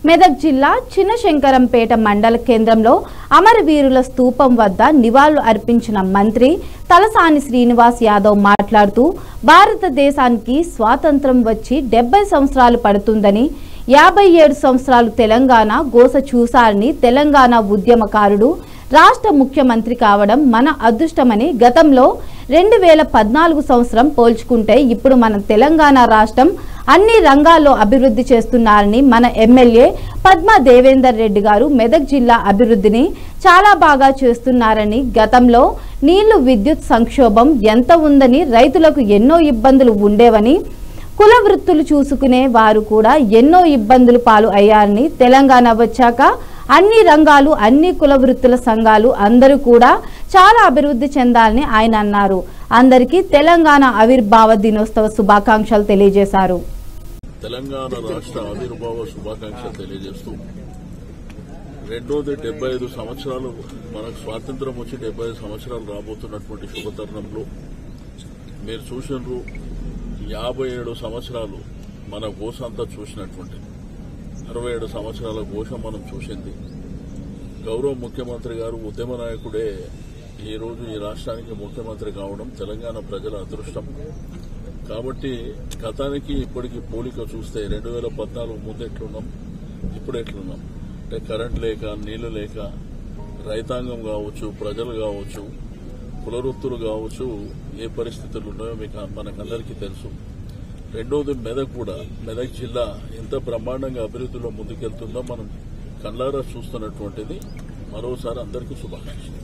మెదక్ జిల్లా చిన్నశంకరంపేట మండల కేంద్రంలో అమరవీరుల స్తూపం వద్ద నివాళులు అర్పించిన మంత్రి తలసాని శ్రీనివాస్ యాదవ్ మాట్లాడుతూ భారతదేశానికి స్వాతంత్రం వచ్చి డెబ్బై సంవత్సరాలు పడుతుందని యాభై ఏడు సంవత్సరాలు తెలంగాణ గోస చూశారని తెలంగాణ ఉద్యమకారుడు రాష్ట్ర ముఖ్యమంత్రి కావడం మన అదృష్టమని గతంలో రెండు వేల పద్నాలుగు సంవత్సరం పోల్చుకుంటే ఇప్పుడు మన తెలంగాణ రాష్ట్రం అన్ని రంగాల్లో అభివృద్ధి చేస్తున్నారని మన ఎమ్మెల్యే పద్మా దేవేందర్ రెడ్డి గారు మెదక్ జిల్లా అభివృద్ధిని చాలా బాగా చేస్తున్నారని గతంలో నీళ్లు విద్యుత్ సంక్షోభం ఎంత ఉందని రైతులకు ఎన్నో ఇబ్బందులు ఉండేవని కుల వృత్తులు చూసుకునే వారు కూడా ఎన్నో ఇబ్బందులు పాలు అయ్యారని తెలంగాణ వచ్చాక అన్ని రంగాలు అన్ని కుల వృత్తుల సంఘాలు అందరూ కూడా చాలా అభివృద్ధి చెందాలని ఆయన అన్నారు అందరికీ తెలంగాణ ఆవిర్భావ దినోత్సవ శుభాకాంక్షలు తెలియజేశారు తెలంగాణ రాష్ట్ర ఆవిర్భావ శుభాకాంక్షలు తెలియజేస్తూ రెండోది డెబ్బై ఐదు సంవత్సరాలు మనకు స్వాతంత్రం వచ్చి డెబ్బై ఐదు సంవత్సరాలు రాబోతున్నటువంటి శుభతరుణంలో మీరు చూసినారు యాభై ఏడు సంవత్సరాలు మన గోస అంతా చూసినటువంటి అరవై ఏడు సంవత్సరాల ఘోష మనం చూసింది గౌరవ ముఖ్యమంత్రి గారు ఉద్యమ నాయకుడే ఈ రోజు ఈ రాష్ట్రానికి ముఖ్యమంత్రి కావడం తెలంగాణ ప్రజల అదృష్టం కాబట్టి గతానికి ఇప్పటికి పోలిక చూస్తే రెండు వేల పద్నాలుగు ముందు ఎట్లున్నాం ఇప్పుడు ఎట్లున్నాం అంటే కరెంట్ లేక నీళ్లు లేక రైతాంగం కావచ్చు ప్రజలు కావచ్చు కులవృత్తులు కావచ్చు ఏ పరిస్థితులు ఉన్నాయో మీకు మనకందరికీ తెలుసు రెండోది మెదక్ కూడా మెదక్ జిల్లా ఎంత బ్రహ్మాండంగా అభివృద్ధిలో ముందుకెళ్తుందో మనం కళ్ళారా చూస్తున్నటువంటిది మరోసారి అందరికీ శుభాకాంక్షలు